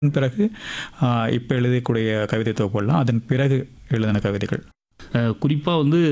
பிறகு இப்போ எழுதக்கூடிய கவிதை தொகுப்புலாம் அதன் பிறகு எழுதின கவிதைகள் குறிப்பாக வந்து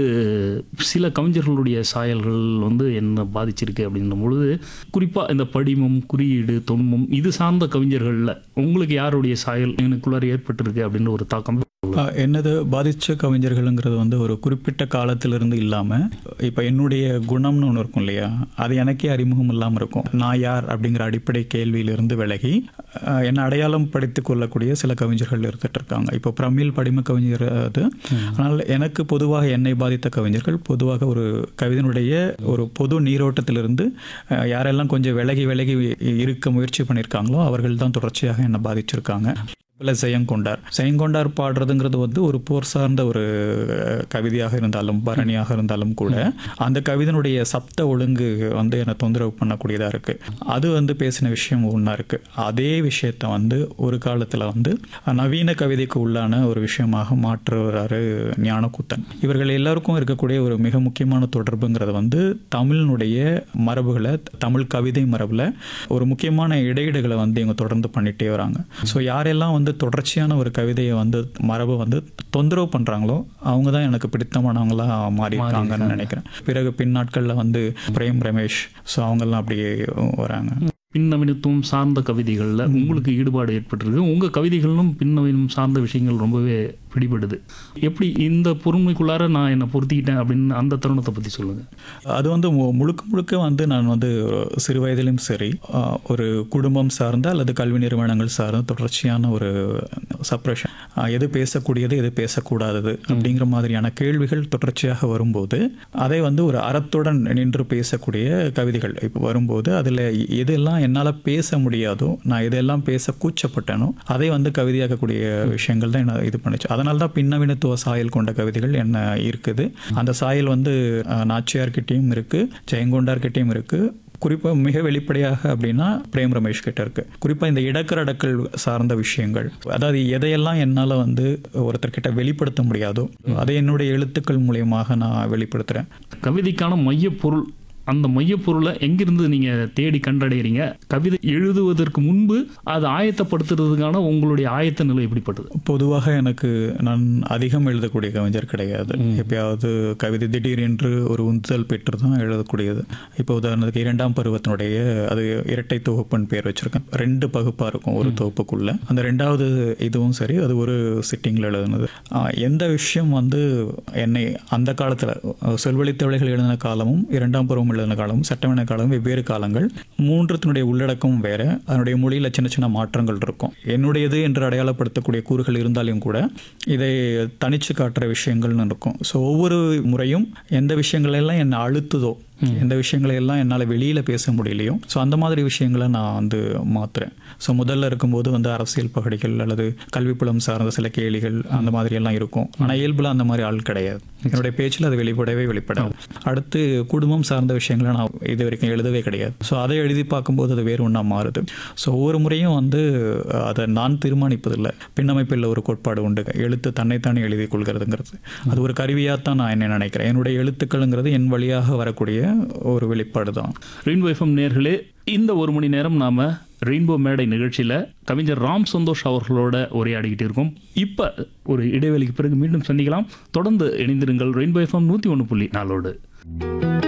சில கவிஞர்களுடைய சாயல்கள் வந்து என்ன பாதிச்சிருக்கு அப்படின்னும் பொழுது குறிப்பாக இந்த படிமம் குறியீடு தொன்மம் இது சார்ந்த கவிஞர்களில் உங்களுக்கு யாருடைய சாயல் எனக்குள்ளார ஏற்பட்டிருக்கு அப்படின்ற ஒரு தாக்கம் ஆஹ் என்னது பாதித்த கவிஞர்களுங்கிறது வந்து ஒரு குறிப்பிட்ட காலத்திலிருந்து இல்லாமல் இப்போ என்னுடைய குணம்னு ஒன்று இருக்கும் இல்லையா அது எனக்கே அறிமுகம் இல்லாமல் இருக்கும் நான் யார் அப்படிங்கிற அடிப்படை கேள்வியிலிருந்து விலகி ஆஹ் என்னை அடையாளம் படித்து கொள்ளக்கூடிய சில கவிஞர்கள் இருந்துட்டு இருக்காங்க இப்போ பிரமிழ் படிம கவிஞர் அது ஆனால் எனக்கு பொதுவாக என்னை பாதித்த கவிஞர்கள் பொதுவாக ஒரு கவிதனுடைய ஒரு பொது நீரோட்டத்திலிருந்து ஆஹ் யாரெல்லாம் கொஞ்சம் விலகி விலகி இருக்க முயற்சி பண்ணியிருக்காங்களோ அவர்கள் தான் தொடர்ச்சியாக என்னை பாதிச்சிருக்காங்க இல்லை ஜெயங்கொண்டார் ஜெயங்கொண்டார் பாடுறதுங்கிறது வந்து ஒரு போர் சார்ந்த ஒரு அஹ், கவிதையாக இருந்தாலும் பரணியாக இருந்தாலும் கூட அந்த கவிதனுடைய சப்த ஒழுங்கு வந்து என்னை தொந்தரவு பண்ணக்கூடியதாக இருக்குது அது வந்து பேசின விஷயம் ஒன்றா இருக்குது அதே விஷயத்த வந்து ஒரு காலத்தில் வந்து நவீன கவிதைக்கு உள்ளான ஒரு விஷயமாக மாற்றுறாரு ஞானக்கூத்தன் இவர்கள் எல்லாருக்கும் இருக்கக்கூடிய ஒரு மிக முக்கியமான தொடர்புங்கிறது வந்து தமிழினுடைய மரபுகளை தமிழ் கவிதை மரபில் ஒரு முக்கியமான இடையீடுகளை வந்து இவங்க தொடர்ந்து பண்ணிட்டே வராங்க ஸோ யாரெல்லாம் வந்து தொடர்ச்சியான ஒரு கவிதையை வந்து மரபை வந்து தொந்தரவு பண்ணுறாங்களோ அவங்க தான் எனக்கு பிடித்தமானவங்களா மாறியிருக்காங்கன்னு நினைக்கிறேன் பிறகு பின்னாட்களில் வந்து பிரேம் ரமேஷ் ஸோ அவங்கெல்லாம் அப்படியே வராங்க பின்னவீனத்துவம் சார்ந்த கவிதைகளில் உங்களுக்கு ஈடுபாடு ஏற்பட்டிருக்கு உங்கள் கவிதைகளிலும் பின்னவீனம் சார்ந்த விஷயங்கள் ரொம்பவே பிடிபடுது எப்படி இந்த பொறுமைக்குள்ளார நான் என்னை பொருத்திக்கிட்டேன் அப்படின்னு அந்த தருணத்தை பற்றி சொல்லுங்கள் அது வந்து மு- முழுக்க முழுக்க வந்து நான் வந்து சிறு வயதிலும் சரி ஆஹ், ஒரு குடும்பம் சார்ந்த அல்லது கல்வி நிறுவனங்கள் சார்ந்த தொடர்ச்சியான ஒரு சப்ரேஷன் எது பேசக்கூடியது எது பேசக்கூடாதது அப்படிங்கிற மாதிரியான கேள்விகள் தொடர்ச்சியாக வரும்போது அதை வந்து ஒரு அறத்துடன் நின்று பேசக்கூடிய கவிதைகள் இப்போ வரும்போது அதில் எதெல்லாம் என்னால் பேச முடியாதோ நான் எதெல்லாம் பேச கூச்சப்பட்டேனோ அதை வந்து கவிதையாக்கக்கூடிய விஷயங்கள் தான் என்ன இது பண்ணுச்சு அதனால தான் பின்னவீனத்துவ சாயல் கொண்ட கவிதைகள் என்ன இருக்குது அந்த சாயல் வந்து அஹ், நாச்சியார்கிட்டயும் இருக்கு ஜெயங்கொண்டார்கிட்டயும் இருக்கு குறிப்பாக மிக வெளிப்படையாக அப்படின்னா பிரேம் ரமேஷ் கிட்ட இருக்கு குறிப்பாக இந்த இடக்கரடக்கல் சார்ந்த விஷயங்கள் அதாவது எதையெல்லாம் என்னால் வந்து ஒருத்தர்கிட்ட வெளிப்படுத்த முடியாதோ அதை என்னுடைய எழுத்துக்கள் மூலியமாக நான் வெளிப்படுத்துகிறேன் கவிதைக்கான மையப்பொருள் அந்த மையப்பொருளை எங்கிருந்து நீங்கள் தேடி கண்டடைகிறீங்க கவிதை எழுதுவதற்கு முன்பு அதை ஆயத்தப்படுத்துறதுக்கான உங்களுடைய ஆயத்த நிலை எப்படிப்பட்டது பொதுவாக எனக்கு நான் அதிகம் எழுதக்கூடிய கவிஞர் கிடையாது எப்பயாவது கவிதை திடீரென்று ஒரு உந்துதல் பெற்று தான் எழுதக்கூடியது இப்போ உதாரணத்துக்கு இரண்டாம் பருவத்தினுடைய அது இரட்டை தொகுப்புன்னு பேர் வச்சிருக்கேன் ரெண்டு பகுப்பாக இருக்கும் ஒரு தொகுப்புக்குள்ள அந்த ரெண்டாவது இதுவும் சரி அது ஒரு சிட்டிங்கில் எழுதுனது ஆஹ் எந்த விஷயம் வந்து என்னை அந்த காலத்தில் செல்வழித்தவளைகள் எழுதின காலமும் இரண்டாம் பருவம் எழுதின காலமும் சட்டமன்ற காலமும் வெவ்வேறு காலங்கள் மூன்றத்தினுடைய உள்ளடக்கம் வேற அதனுடைய மொழியில் சின்ன சின்ன மாற்றங்கள் இருக்கும் என்னுடையது என்று அடையாளப்படுத்தக்கூடிய கூறுகள் இருந்தாலும் கூட இதை தனிச்சு காட்டுற விஷயங்கள்னு இருக்கும் ஸோ ஒவ்வொரு முறையும் எந்த விஷயங்களெல்லாம் என்னை அழுத்துதோ எந்த விஷயங்களை எல்லாம் என்னால் வெளியில் பேச முடியலையோ ஸோ அந்த மாதிரி விஷயங்களை நான் வந்து மாற்றுறேன் ஸோ முதல்ல இருக்கும்போது வந்து அரசியல் பகடிகள் அல்லது கல்விப்புலம் சார்ந்த சில கேலிகள் அந்த மாதிரி எல்லாம் இருக்கும் ஆனால் இயல்பில் அந்த மாதிரி ஆள் கிடையாது என்னுடைய பேச்சில் அது வெளிப்படவே வெளிப்படாது அடுத்து குடும்பம் சார்ந்த விஷயங்களை நான் இது வரைக்கும் எழுதவே கிடையாது ஸோ அதை எழுதி பார்க்கும்போது அது வேறு ஒன்றா மாறுது ஸோ ஒவ்வொரு முறையும் வந்து அஹ், அதை நான் தீர்மானிப்பதில்லை பின்னமைப்பில் ஒரு கோட்பாடு உண்டு எழுத்து தன்னைத்தானே எழுதி கொள்கிறதுங்கிறது அது ஒரு கருவியாக தான் நான் என்ன நினைக்கிறேன் என்னுடைய எழுத்துக்கள்ங்கிறது என் வழியாக வரக்கூடிய ஒரு வெளிப்பாடு தான் ரெயின்போ எஃப்எம் நேர்களே இந்த ஒரு மணி நேரம் நாம் ரெயின்போ மேடை நிகழ்ச்சியில் கவிஞர் ராம் சந்தோஷ் அவர்களோட உரையாடிக்கிட்டு இருக்கோம் இப்போ ஒரு இடைவெளிக்கு பிறகு மீண்டும் சந்திக்கலாம் தொடர்ந்து இணைந்திருங்கள் ரெயின்போ எஃப்எம் நூற்றி ஒன்று புள்ளி நாலோடு